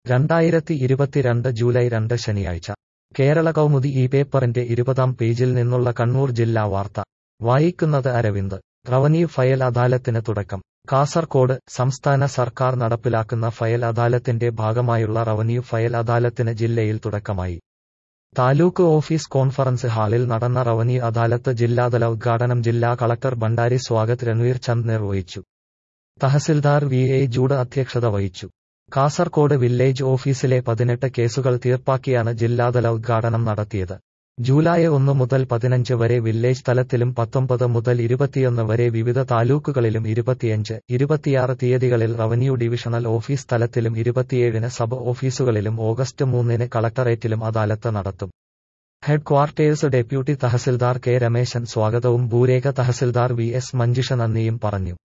രണ്ടായിരത്തി ഇരുപത്തിരണ്ട് ജൂലൈ രണ്ട് ശനിയാഴ്ച കേരള കൗമുദി ഈ പേപ്പറിന്റെ ഇരുപതാം പേജിൽ നിന്നുള്ള കണ്ണൂർ ജില്ലാ വാർത്ത വായിക്കുന്നത് അരവിന്ദ് റവന്യൂ ഫയൽ അദാലത്തിന് തുടക്കം കാസർകോട് സംസ്ഥാന സർക്കാർ നടപ്പിലാക്കുന്ന ഫയൽ അദാലത്തിന്റെ ഭാഗമായുള്ള റവന്യൂ ഫയൽ അദാലത്തിന് ജില്ലയിൽ തുടക്കമായി താലൂക്ക് ഓഫീസ് കോൺഫറൻസ് ഹാളിൽ നടന്ന റവന്യൂ അദാലത്ത് ജില്ലാതല ഉദ്ഘാടനം ജില്ലാ കളക്ടർ ഭണ്ഡാരി സ്വാഗത് രൺവീർ ചന്ദ് നിർവഹിച്ചു തഹസിൽദാർ വി എ ജൂഡ് അധ്യക്ഷത വഹിച്ചു കാസർകോട് വില്ലേജ് ഓഫീസിലെ പതിനെട്ട് കേസുകൾ തീർപ്പാക്കിയാണ് ജില്ലാതല ഉദ്ഘാടനം നടത്തിയത് ജൂലൈ ഒന്ന് മുതൽ പതിനഞ്ച് വരെ വില്ലേജ് തലത്തിലും പത്തൊമ്പത് മുതൽ ഇരുപത്തിയൊന്ന് വരെ വിവിധ താലൂക്കുകളിലും ഇരുപത്തിയഞ്ച് ഇരുപത്തിയാറ് തീയതികളിൽ റവന്യൂ ഡിവിഷണൽ ഓഫീസ് തലത്തിലും ഇരുപത്തിയേഴിന് സബ് ഓഫീസുകളിലും ഓഗസ്റ്റ് മൂന്നിന് കളക്ടറേറ്റിലും അദാലത്ത് നടത്തും headquarters deputy tahsildar K Rameshan സ്വാഗതവും ഭൂരേഖ തഹസിൽദാർ വി എസ് മഞ്ജുഷ നന്ദിയും പറഞ്ഞു